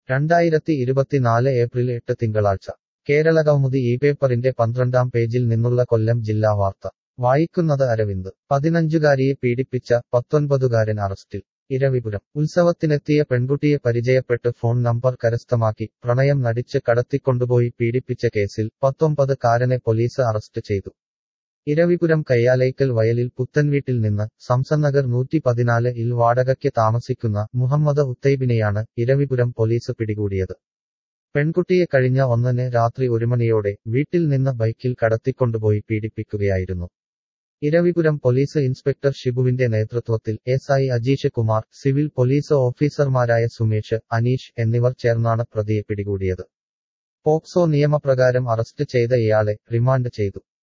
രണ്ടായിരത്തി ഇരുപത്തിനാല് ഏപ്രിൽ എട്ട് തിങ്കളാഴ്ച കേരളകൗമുദി ഈ പേപ്പറിന്റെ പന്ത്രണ്ടാം പേജിൽ നിന്നുള്ള കൊല്ലം ജില്ലാ വാർത്ത വായിക്കുന്നത് അരവിന്ദ് പതിനഞ്ചുകാരിയെ പീഡിപ്പിച്ച പത്തൊൻപതുകാരൻ അറസ്റ്റിൽ ഇരവിപുരം ഉത്സവത്തിനെത്തിയ പെൺകുട്ടിയെ പരിചയപ്പെട്ട് ഫോൺ നമ്പർ കരസ്ഥമാക്കി പ്രണയം നടിച്ച് കടത്തിക്കൊണ്ടുപോയി പീഡിപ്പിച്ച കേസിൽ പത്തൊമ്പത് കാരനെ പോലീസ് അറസ്റ്റ് ചെയ്തു ഇരവിപുരം കയ്യാലൈക്കൽ വയലിൽ പുത്തൻവീട്ടിൽ നിന്ന് സംസന്നഗർ നൂറ്റി പതിനാല് ഇൽ വാടകയ്ക്ക് താമസിക്കുന്ന മുഹമ്മദ് ഉത്തൈബിനെയാണ് ഇരവിപുരം പോലീസ് പിടികൂടിയത് പെൺകുട്ടിയെ കഴിഞ്ഞ ഒന്നിന് രാത്രി ഒരു മണിയോടെ വീട്ടിൽ നിന്ന് ബൈക്കിൽ കടത്തിക്കൊണ്ടുപോയി പീഡിപ്പിക്കുകയായിരുന്നു ഇരവിപുരം പോലീസ് ഇൻസ്പെക്ടർ ഷിബുവിന്റെ നേതൃത്വത്തിൽ S I Ajeesh Kumar civil police ഓഫീസർമാരായ സുമേഷ് അനീഷ് എന്നിവർ ചേർന്നാണ് പ്രതിയെ പിടികൂടിയത് പോക്സോ നിയമപ്രകാരം അറസ്റ്റ് ചെയ്ത ഇയാളെ റിമാൻഡ് ചെയ്തു